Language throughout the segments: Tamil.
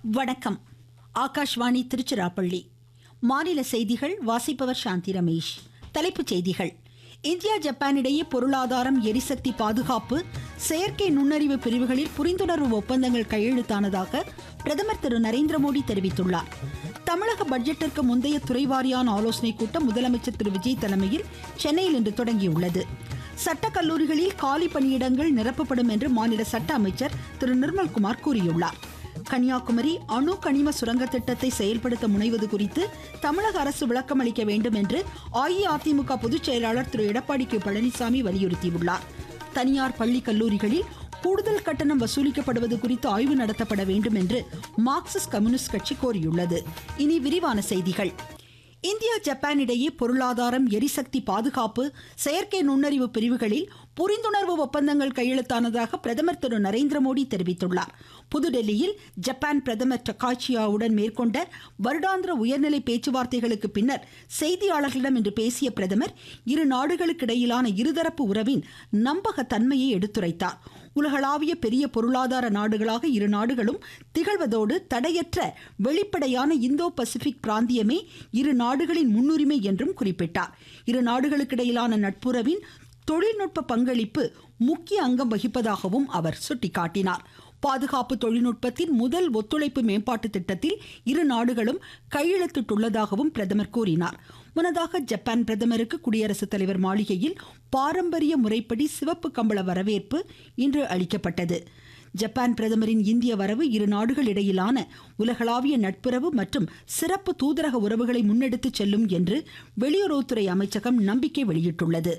வணக்கம் ஆகாஷ்வாணி திருச்சிராப்பள்ளி மாநில செய்திகள் வாசிப்பவர் சாந்தி ரமேஷ் தலைப்புச் செய்திகள் இந்தியா ஜப்பான் இடையே பொருளாதாரம் எரிசக்தி பாதுகாப்பு செயற்கை நுண்ணறிவு பிரிவுகளில் புரிந்துணர்வு ஒப்பந்தங்கள் கையெழுத்தானதாக பிரதமர் திரு நரேந்திர மோடி தெரிவித்துள்ளார் தமிழக பட்ஜெட்டிற்கு முந்தைய துறைவாரியான ஆலோசனைக் கூட்டம் முதலமைச்சர் திரு விஜய் தலைமையில் சென்னையில் இன்று தொடங்கியுள்ளது சட்ட கல்லூரிகளில் காலி பணியிடங்கள் நிரப்பப்படும் என்று மாநில சட்ட அமைச்சர் திரு நிர்மல்குமார் கூறியுள்ளார் கன்னியாகுமரி அணு கனிம சுரங்க திட்டத்தை செயல்படுத்த முனைவது குறித்து தமிழக அரசு விளக்கம் அளிக்க வேண்டும் என்று அஇஅதிமுக பொதுச் செயலாளர் திரு எடப்பாடி கே பழனிசாமி வலியுறுத்தியுள்ளார் தனியார் பள்ளி கல்லூரிகளில் கூடுதல் கட்டணம் வசூலிக்கப்படுவது குறித்து ஆய்வு நடத்தப்பட வேண்டும் என்று மார்க்சிஸ்ட் கம்யூனிஸ்ட் கட்சி கோரியுள்ளது இனி விரிவான செய்திகள் இந்தியா ஜப்பான் இடையே பொருளாதாரம் எரிசக்தி பாதுகாப்பு செயற்கை நுண்ணறிவு பிரிவுகளில் புரிந்துணர்வு ஒப்பந்தங்கள் கையெழுத்தானதாக பிரதமர் திரு நரேந்திர மோடி தெரிவித்துள்ளார் புதுடெல்லியில் ஜப்பான் பிரதமர் டக்காச்சியாவுடன் மேற்கொண்ட வருடாந்திர உயர்நிலை பேச்சுவார்த்தைகளுக்கு பின்னர் செய்தியாளர்களிடம் இன்று பேசிய பிரதமர் இரு நாடுகளுக்கிடையிலான இருதரப்பு உறவின் நம்பகத்தன்மையை எடுத்துரைத்தார் உலகளாவிய பெரிய பொருளாதார நாடுகளாக இரு நாடுகளும் திகழ்வதோடு தடையற்ற வெளிப்படையான இந்தோ பசிபிக் பிராந்தியமே இரு நாடுகளின் முன்னுரிமை என்றும் குறிப்பிட்டார் இரு நாடுகளுக்கிடையிலான நட்புறவின் தொழில்நுட்ப பங்களிப்பு முக்கிய அங்கம் வகிப்பதாகவும் அவர் சுட்டிக்காட்டினார் பாதுகாப்பு தொழில்நுட்பத்தின் முதல் ஒத்துழைப்பு மேம்பாட்டு திட்டத்தில் இரு நாடுகளும் கையெழுத்திட்டுள்ளதாகவும் பிரதமர் கூறினார் முன்னதாக ஜப்பான் பிரதமருக்கு குடியரசுத் தலைவர் மாளிகையில் பாரம்பரிய முறைப்படி சிவப்பு கம்பள வரவேற்பு இன்று அளிக்கப்பட்டது ஜப்பான் பிரதமரின் இந்திய வரவு இரு நாடுகள் இடையிலான உலகளாவிய நட்புறவு மற்றும் சிறப்பு தூதரக உறவுகளை முன்னெடுத்து செல்லும் என்று வெளியுறவுத்துறை அமைச்சகம் நம்பிக்கை வெளியிட்டுள்ளது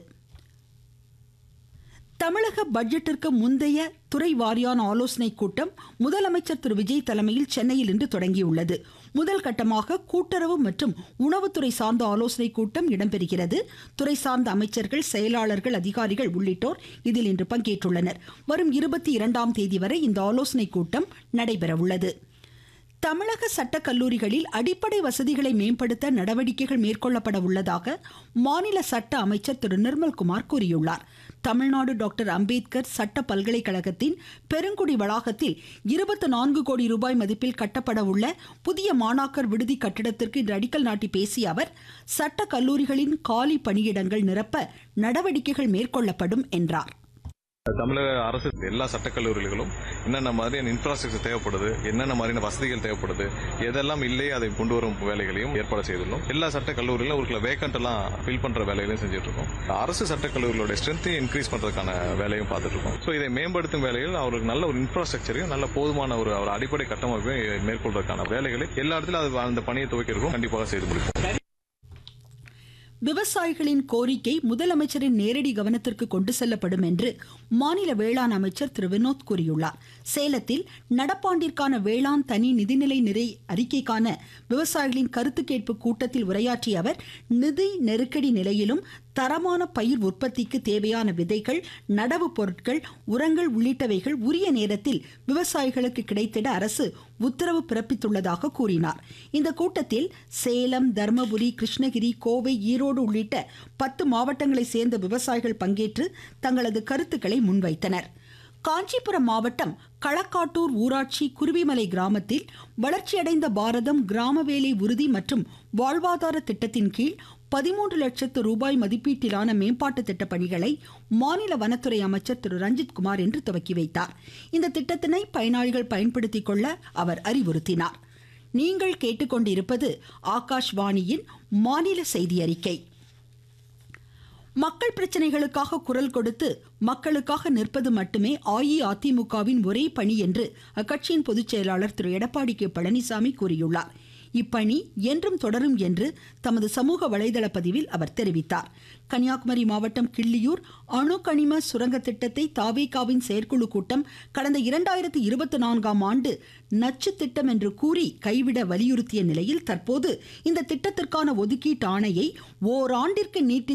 தமிழக பட்ஜெட்டிற்கு முந்தைய துறை வாரியான ஆலோசனைக் கூட்டம் முதலமைச்சர் திரு விஜய் தலைமையில் சென்னையில் இன்று தொடங்கியுள்ளது முதல் கட்டமாக கூட்டுறவு மற்றும் உணவுத்துறை சார்ந்த ஆலோசனைக் கூட்டம் இடம்பெறுகிறது துறை சார்ந்த அமைச்சர்கள் செயலாளர்கள் அதிகாரிகள் உள்ளிட்டோர் இதில் இன்று பங்கேற்றுள்ளனர் வரும் இருபத்தி இரண்டாம் தேதி வரை இந்த ஆலோசனைக் கூட்டம் நடைபெறவுள்ளது தமிழக சட்ட கல்லூரிகளில் அடிப்படை வசதிகளை மேம்படுத்த நடவடிக்கைகள் மேற்கொள்ளப்பட உள்ளதாக மாநில சட்ட அமைச்சர் திரு நிர்மல்குமார் கூறியுள்ளார் தமிழ்நாடு டாக்டர் அம்பேத்கர் சட்ட பல்கலைக்கழகத்தின் பெருங்குடி வளாகத்தில் இருபத்தி நான்கு கோடி ரூபாய் மதிப்பில் கட்டப்பட உள்ள புதிய மாணாக்கர் விடுதி கட்டிடத்திற்கு இன்று அடிக்கல் நாட்டி பேசிய அவர் சட்ட கல்லூரிகளின் காலி பணியிடங்கள் நிரப்ப நடவடிக்கைகள் மேற்கொள்ளப்படும் என்றார் தமிழக அரசு எல்லா சட்டக்கல்லூரிகளும் என்னென்ன மாதிரியான இன்ஃப்ராஸ்ட்ரக்சர் தேவைப்படுது என்னென்ன மாதிரியான வசதிகள் தேவைப்படுது எதெல்லாம் இல்லையே அதை கொண்டு வரும் வேலைகளையும் ஏற்பாடு செய்துள்ளோம் எல்லா சட்ட கல்லூரியிலும் ஒரு வேக்கண்ட் எல்லாம் ஃபில் பண்ற வேலைகளையும் செஞ்சுட்டு இருக்கோம் அரசு சட்ட கல்லூரிகளோட ஸ்ட்ரென்த்தையும் இன்க்ரீஸ் பண்றதுக்கான வேலையும் பார்த்துட்டு இருக்கோம் ஸோ இதை மேம்படுத்தும் வேலைகள் அவருக்கு நல்ல ஒரு இன்ஃப்ராஸ்ட்ரக்சரையும் நல்ல போதுமான ஒரு ஒரு அடிப்படை கட்டமைப்பையும் மேற்கொள்றதுக்கான வேலைகளை எல்லா இடத்திலும் அது அந்த பணியை துவைக்கிறதுக்கும் கண்டிப்பாக செய்து முடிப்போம் விவசாயிகளின் கோரிக்கை முதலமைச்சரின் நேரடி கவனத்திற்கு கொண்டு செல்லப்படும் என்று மாநில வேளாண் அமைச்சர் திரு வினோத் கூறியுள்ளார் சேலத்தில் நடப்பாண்டிற்கான வேளாண் தனி நிதிநிலை நிறை அறிக்கைக்கான விவசாயிகளின் கருத்து கேட்பு கூட்டத்தில் உரையாற்றிய அவர் நிதி நெருக்கடி நிலையிலும் தரமான பயிர் உற்பத்திக்கு தேவையான விதைகள் நடவு பொருட்கள் உரங்கள் உள்ளிட்டவைகள் உரிய நேரத்தில் விவசாயிகளுக்கு கிடைத்திட அரசு உத்தரவு பிறப்பித்துள்ளதாக கூறினார் இந்த கூட்டத்தில் சேலம் தர்மபுரி கிருஷ்ணகிரி கோவை ஈரோடு உள்ளிட்ட பத்து மாவட்டங்களை சேர்ந்த விவசாயிகள் பங்கேற்று தங்களது கருத்துக்களை முன்வைத்தனர் காஞ்சிபுரம் மாவட்டம் களக்காட்டூர் ஊராட்சி குருவிமலை கிராமத்தில் வளர்ச்சியடைந்த பாரதம் கிராம வேலை உறுதி மற்றும் வாழ்வாதார திட்டத்தின் கீழ் பதிமூன்று லட்சத்து ரூபாய் மதிப்பீட்டிலான மேம்பாட்டு திட்ட பணிகளை மாநில வனத்துறை அமைச்சர் திரு ரஞ்சித் குமார் இன்று துவக்கி வைத்தார் இந்த திட்டத்தினை பயனாளிகள் பயன்படுத்திக் கொள்ள அவர் அறிவுறுத்தினார் நீங்கள் கேட்டுக்கொண்டிருப்பது ஆகாஷ்வாணியின் மாநில செய்தி அறிக்கை மக்கள் பிரச்சனைகளுக்காக குரல் கொடுத்து மக்களுக்காக நிற்பது மட்டுமே அஇஅதிமுகவின் ஒரே பணி என்று அக்கட்சியின் பொதுச் செயலாளர் திரு எடப்பாடி கே பழனிசாமி கூறியுள்ளார் இப்பணி என்றும் தொடரும் என்று தமது சமூக வலைதள பதிவில் அவர் தெரிவித்தார் கன்னியாகுமரி மாவட்டம் கிள்ளியூர் அணு கனிம சுரங்க திட்டத்தை தாவேகாவின் செயற்குழு கூட்டம் கடந்த இரண்டாயிரத்தி இருபத்தி நான்காம் ஆண்டு நச்சு திட்டம் என்று கூறி கைவிட வலியுறுத்திய நிலையில் தற்போது இந்த திட்டத்திற்கான ஒதுக்கீட்டு ஆணையை ஓராண்டிற்கு நீட்டி